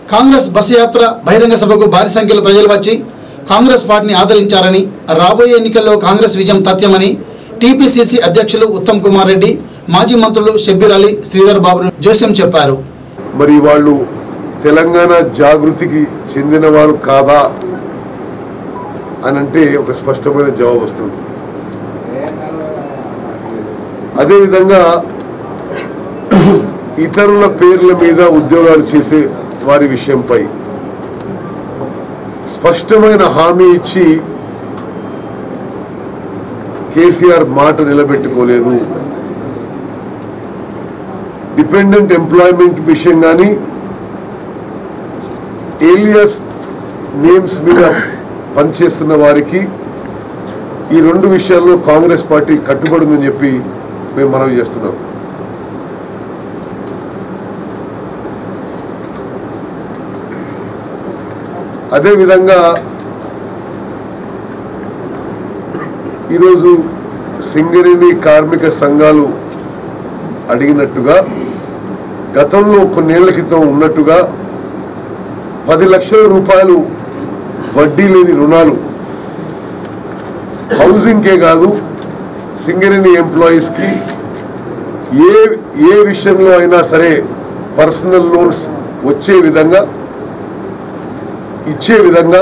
Congress bus యాత్ర బహిరంగ సభకు భారీ సంఖ్యలో ప్రజలు వచ్చి కాంగ్రెస్ పార్టీని ఆదరించారని రాబోయే ఎన్నికల్లో కాంగ్రెస్ విజయం తథ్యమని టీపీసీసీ అధ్యక్షులు ఉత్తమ్ కుమార్ రెడ్డి మాజీ మంత్రులు షబ్బీర్ అలీ శ్రీధర్ బాబు జోస్యం చెప్పారు మరి వాళ్ళు తెలంగాణ జాగృతికి చెందినవారు కాదా అని అంటే ఒక స్పష్టమైన జవాబు వస్తుంది అదేవిధంగా ఇతరుల పేర్ల మీద ఉద్యోగాలు చేసే వారి విషయంపై స్పష్టమైన హామీ ఇచ్చి కేసీఆర్ మాట నిలబెట్టుకోలేదు డిపెండెంట్ ఎంప్లాయ్మెంట్ విషయం కానీ ఏలియస్ నేమ్స్ మీద పనిచేస్తున్న వారికి ఈ రెండు విషయాల్లో కాంగ్రెస్ పార్టీ కట్టుబడిందని చెప్పి మేము మనవి చేస్తున్నాం అదేవిధంగా ఈరోజు సింగరేణి కార్మిక సంఘాలు అడిగినట్టుగా గతంలో కొన్నేళ్ల క్రితం ఉన్నట్టుగా పది లక్షల రూపాయలు వడ్డీ లేని రుణాలు హౌసింగ్కే కాదు సింగరేణి ఎంప్లాయీస్కి ఏ ఏ విషయంలో అయినా సరే పర్సనల్ లోన్స్ వచ్చే విధంగా ఇచ్చే విధంగా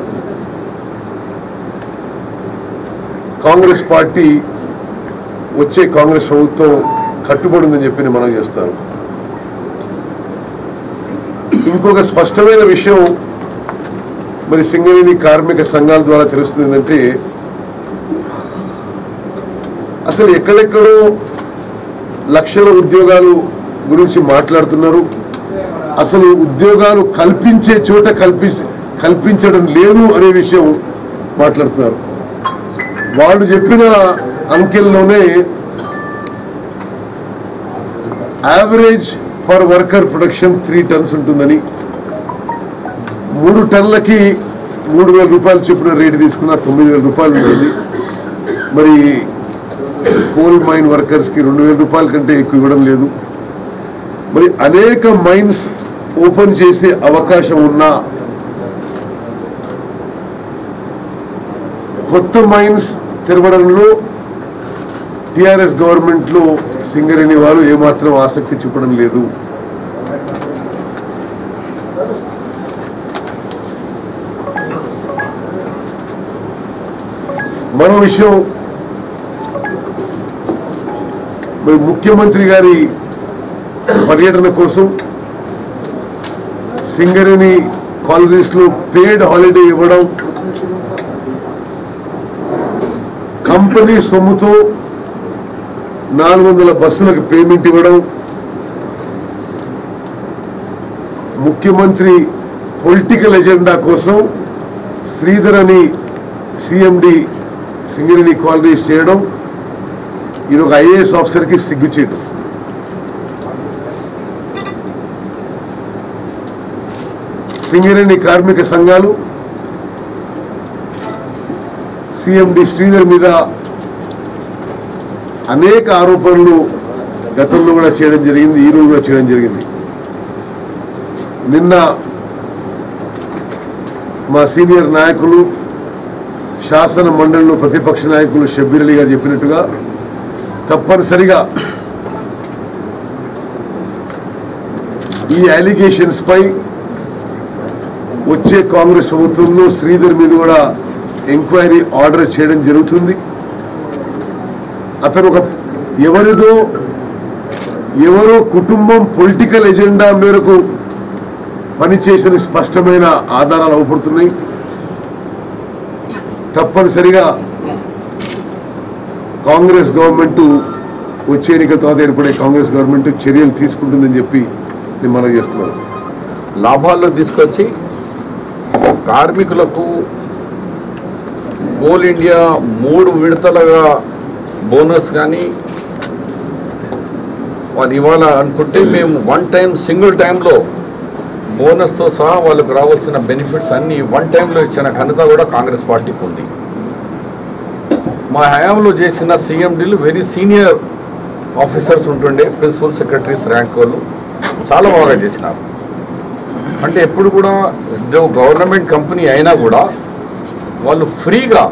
కాంగ్రెస్ పార్టీ వచ్చే కాంగ్రెస్ ప్రభుత్వం కట్టుబడి ఉందని చెప్పి నేను మనం చేస్తాను ఇంకొక స్పష్టమైన విషయం మరి సింగరేణి కార్మిక సంఘాల ద్వారా తెలుస్తుంది ఏంటంటే అసలు ఎక్కడెక్కడో లక్షల ఉద్యోగాలు గురించి మాట్లాడుతున్నారు అసలు ఉద్యోగాలు కల్పించే చోట కల్పి కల్పించడం లేదు అనే విషయం మాట్లాడుతున్నారు వాళ్ళు చెప్పిన అంకెల్లోనే average per worker production three tons ఉంటుందని మూడు టన్నులకి మూడు వేల రూపాయలు చొప్పున రేటు తీసుకున్న తొమ్మిది వేల రూపాయలు ఉంటుంది మరి కోల్ మైన్ వర్కర్స్కి రెండు వేల రూపాయల కంటే ఎక్కువ ఇవ్వడం లేదు మరి అనేక మైన్స్ ఓపెన్ చేసే అవకాశం ఉన్నా కొత్త మైన్స్ తెరవడంలో టిఆర్ఎస్ గవర్నమెంట్లో సింగరేణి వారు ఏమాత్రం ఆసక్తి చూపడం లేదు మరో విషయం మరి ముఖ్యమంత్రి గారి పర్యటన కోసం సింగరేణి కాలనీస్ లో పేడ్ హాలిడే ఇవ్వడం కంపెనీ సొమ్ముతో నాలుగు వందల బస్సులకు పేమెంట్ ఇవ్వడం ముఖ్యమంత్రి పొలిటికల్ ఎజెండా కోసం శ్రీధర్ అని సిఎండి సింగరేణి కాలనీస్ చేయడం ఇది ఒక ఐఏఎస్ ఆఫీసర్కి సిగ్గు చేయడం సింగరేణి కార్మిక సంఘాలు సిఎండి శ్రీధర్ మీద అనేక ఆరోపణలు గతంలో కూడా చేయడం జరిగింది ఈ రోజు కూడా చేయడం జరిగింది నిన్న మా సీనియర్ నాయకులు శాసన మండలిలో ప్రతిపక్ష నాయకులు షబ్బీర్ అలీ గారు చెప్పినట్టుగా తప్పనిసరిగా ఈ అలిగేషన్స్ పై వచ్చే కాంగ్రెస్ ప్రభుత్వంలో శ్రీధర్ మీద కూడా ఎంక్వైరీ ఆర్డర్ చేయడం జరుగుతుంది అతను ఒక ఎవరిదో ఎవరో కుటుంబం పొలిటికల్ ఎజెండా మేరకు పనిచేసిన స్పష్టమైన ఆధారాలు అవపడుతున్నాయి తప్పనిసరిగా కాంగ్రెస్ గవర్నమెంట్ వచ్చే ఎన్నికల తర్వాత ఏర్పడే కాంగ్రెస్ గవర్నమెంట్ చర్యలు తీసుకుంటుందని చెప్పి నేను మనం చేస్తున్నాను లాభాల్లో తీసుకొచ్చి కార్మికులకు కోల్ ఇండియా మూడు విడతలుగా బోనస్ కానీ వాళ్ళు ఇవాళ అనుకుంటే మేము వన్ టైం సింగిల్ టైంలో బోనస్తో సహా వాళ్ళకు రావాల్సిన బెనిఫిట్స్ అన్ని వన్ టైంలో ఇచ్చిన ఘనత కూడా కాంగ్రెస్ పార్టీకి ఉంది మా హయాంలో చేసిన సీఎండీలు వెరీ సీనియర్ ఆఫీసర్స్ ఉంటుండే ప్రిన్సిపల్ సెక్రటరీస్ ర్యాంక్ వాళ్ళు చాలా బాగా చేసినారు అంటే ఎప్పుడు కూడా ఇదో గవర్నమెంట్ కంపెనీ అయినా కూడా వాళ్ళు ఫ్రీగా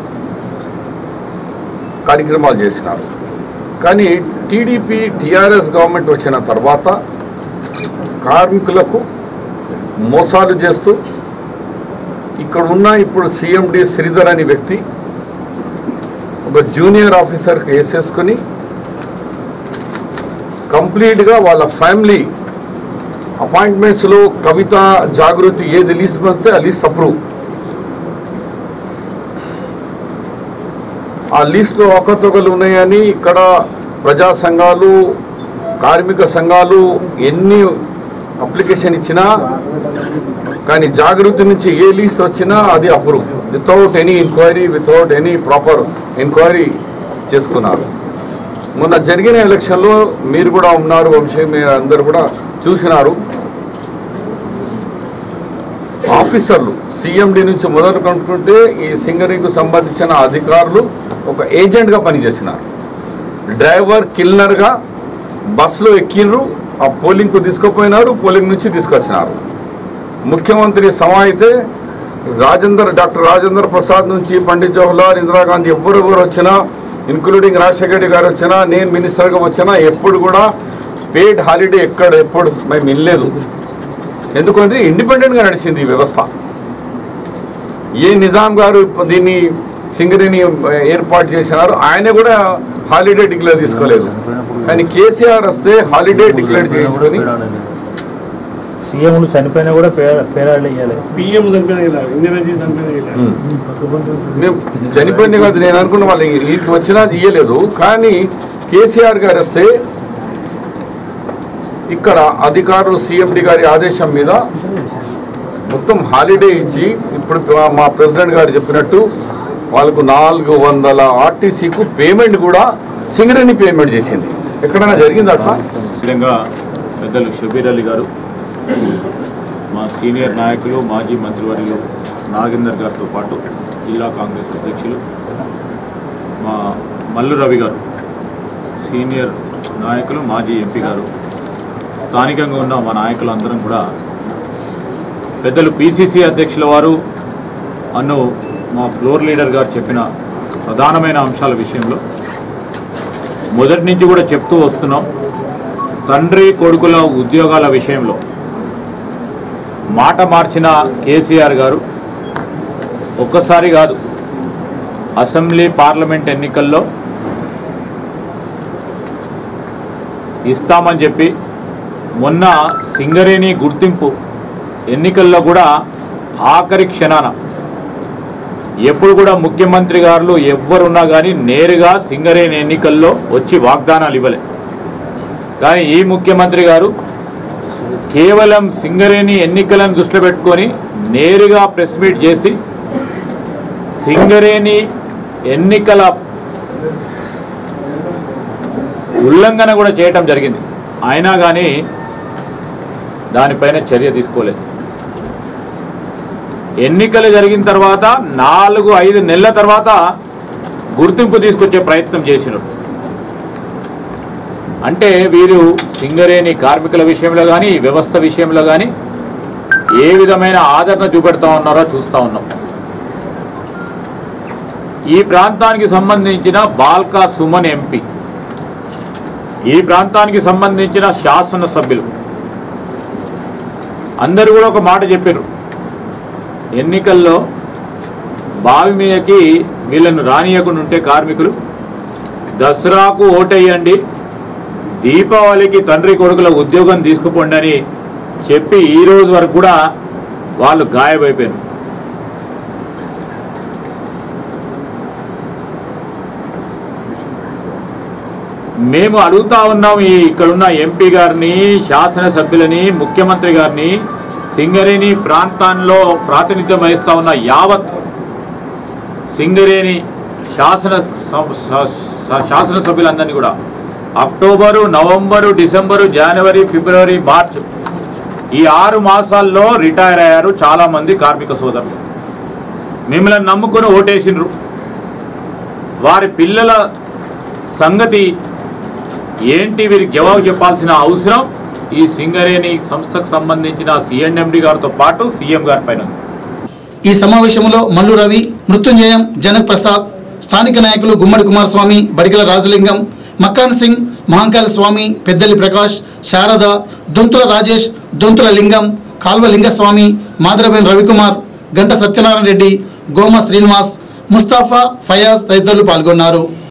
కార్యక్రమాలు చేసినారు కానీ టీడీపీ టీఆర్ఎస్ గవర్నమెంట్ వచ్చిన తర్వాత కార్మికులకు మోసాలు చేస్తూ ఇక్కడ ఉన్న ఇప్పుడు సిఎండి శ్రీధర్ అనే వ్యక్తి ఒక జూనియర్ ఆఫీసర్కి వేసేసుకొని కంప్లీట్గా వాళ్ళ ఫ్యామిలీ అపాయింట్మెంట్స్లో కవిత జాగృతి ఏది లిస్ట్ వస్తే ఆ లిస్ట్ అప్రూవ్ ఆ లిస్ట్లో ఒకతొకలు ఉన్నాయని ఇక్కడ ప్రజా సంఘాలు కార్మిక సంఘాలు ఎన్ని అప్లికేషన్ ఇచ్చినా కానీ జాగృతి నుంచి ఏ లిస్ట్ వచ్చినా అది approve without any enquiry without any proper enquiry చేసుకున్నారు మొన్న జరిగిన ఎలక్షన్లో మీరు కూడా ఉన్నారు వంశీ మీరు అందరు కూడా చూసినారు ఆఫీసర్లు సిఎండి నుంచి మొదలు కనుక్కుంటే ఈ సింగరీకు సంబంధించిన అధికారులు ఒక ఏజెంట్గా పనిచేసినారు డ్రైవర్ కిల్లర్గా బస్సులో ఎక్కిండ్రు ఆ పోలింగ్కు తీసుకుపోయినారు పోలింగ్ నుంచి తీసుకొచ్చినారు ముఖ్యమంత్రి సమ అయితే రాజేందర్ డాక్టర్ రాజేంద్ర ప్రసాద్ నుంచి పండిత్ జవహర్లాల్ ఇందిరాగాంధీ ఎవరెవరు వచ్చినా ఇన్క్లూడింగ్ రాజశేఖర రెడ్డి గారు వచ్చినా నేను మినిస్టర్గా వచ్చినా ఎప్పుడు కూడా పేడ్ హాలిడే ఎక్కడ ఎప్పుడు మేము వినలేదు ఎందుకంటే ఇండిపెండెంట్గా నడిచింది ఈ వ్యవస్థ ఏ నిజాం గారు దీన్ని సింగరేణి ఏర్పాటు చేసినారు ఆయన కూడా హాలిడే డిక్లేర్ తీసుకోలేదు కానీ కేసీఆర్ వస్తే హాలిడే డిక్లేర్ చేయించుకొని సీఎంలు చనిపోయినా కూడా పేర పేరాళ్ళు ఇవ్వాలి పిఎం చనిపోయిన ఇలా ఇందిరాజీ చనిపోయిన ఇలా మేము చనిపోయింది కాదు నేను అనుకున్న వాళ్ళు ఇంటికి వచ్చినా ఇయ్యలేదు కానీ కేసీఆర్ గారు వస్తే ఇక్కడ అధికారులు సిఎండి గారి ఆదేశం మీద మొత్తం హాలిడే ఇచ్చి ఇప్పుడు మా ప్రెసిడెంట్ గారు చెప్పినట్టు వాళ్ళకు నాలుగు వందల ఆర్టీసీకు పేమెంట్ కూడా సింగరేణి పేమెంట్ చేసింది ఎక్కడైనా జరిగింది అట్లా విధంగా పెద్దలు షబీర్ అలీ గారు మా సీనియర్ నాయకులు మాజీ మంత్రివర్యులు నాగేందర్ గారితో పాటు జిల్లా కాంగ్రెస్ అధ్యక్షులు మా మల్లు రవి గారు సీనియర్ నాయకులు మాజీ ఎంపీ గారు స్థానికంగా ఉన్న మా నాయకులందరం కూడా పెద్దలు పిసిసి అధ్యక్షుల వారు అన్ను మా ఫ్లోర్ లీడర్ గారు చెప్పిన ప్రధానమైన అంశాల విషయంలో మొదటి నుంచి కూడా చెప్తూ వస్తున్నాం తండ్రి కొడుకుల ఉద్యోగాల విషయంలో మాట మార్చిన కేసీఆర్ గారు ఒక్కసారి కాదు అసెంబ్లీ పార్లమెంట్ ఎన్నికల్లో ఇస్తామని చెప్పి మొన్న సింగరేణి గుర్తింపు ఎన్నికల్లో కూడా ఆఖరి క్షణాన ఎప్పుడు కూడా ముఖ్యమంత్రి గారు ఎవ్వరున్నా కానీ నేరుగా సింగరేణి ఎన్నికల్లో వచ్చి వాగ్దానాలు ఇవ్వలే కానీ ఈ ముఖ్యమంత్రి గారు కేవలం సింగరేణి ఎన్నికలను దృష్టిలో పెట్టుకొని నేరుగా ప్రెస్ మీట్ చేసి సింగరేణి ఎన్నికల ఉల్లంఘన కూడా చేయటం జరిగింది అయినా కానీ దానిపైన చర్య తీసుకోలేదు ఎన్నికలు జరిగిన తర్వాత నాలుగు ఐదు నెలల తర్వాత గుర్తింపు తీసుకొచ్చే ప్రయత్నం చేసినారు అంటే వీరు సింగరేణి కార్మికుల విషయంలో కానీ వ్యవస్థ విషయంలో కానీ ఏ విధమైన ఆదరణ చూపెడతా ఉన్నారో చూస్తూ ఉన్నాం ఈ ప్రాంతానికి సంబంధించిన బాల్కా సుమన్ ఎంపీ ఈ ప్రాంతానికి సంబంధించిన శాసనసభ్యులు అందరూ కూడా ఒక మాట చెప్పారు ఎన్నికల్లో బావి మీదకి వీళ్ళను రానియకుండా ఉంటే కార్మికులు దసరాకు ఓటేయండి దీపావళికి తండ్రి కొడుకుల ఉద్యోగం తీసుకుపోండి అని చెప్పి ఈ రోజు వరకు కూడా వాళ్ళు గాయమైపోయారు మేము అడుగుతా ఉన్నాం ఈ ఇక్కడున్న ఎంపీ గారిని శాసనసభ్యులని ముఖ్యమంత్రి గారిని సింగరేణి ప్రాంతాల్లో ప్రాతినిధ్యం వహిస్తా ఉన్న యావత్ సింగరేణి శాసన స- స- స- శాసనసభ్యులందరినీ కూడా అక్టోబరు నవంబరు డిసెంబరు జనవరి ఫిబ్రవరి మార్చ్ ఈ ఆరు మాసాల్లో రిటైర్ అయ్యారు చాలామంది కార్మిక సోదరులు మిమ్మల్ని నమ్ముకొని ఓటేసినరు వారి పిల్లల సంగతి ఏంటి వీరికి జవాబు చెప్పాల్సిన అవసరం ఈ సింగరేణి సంస్థకు సంబంధించిన సిఎండి గారితో పాటు సీఎం గారి పైన ఉంది ఈ సమావేశంలో మల్లు రవి మృత్యుంజయం జనక్ ప్రసాద్ స్థానిక నాయకులు గుమ్మడి కుమారస్వామి బడిగల రాజలింగం మక్కాన్ సింగ్ మహంకాళ స్వామి పెద్దలి ప్రకాష్ శారద దొంతుల రాజేష్ దొంతుల లింగం కాల్వ లింగస్వామి మాదరబేన్ రవికుమార్ గంట సత్యనారాయణ రెడ్డి గోమ శ్రీనివాస్ ముస్తాఫా ఫయాజ్ తదితరులు పాల్గొన్నారు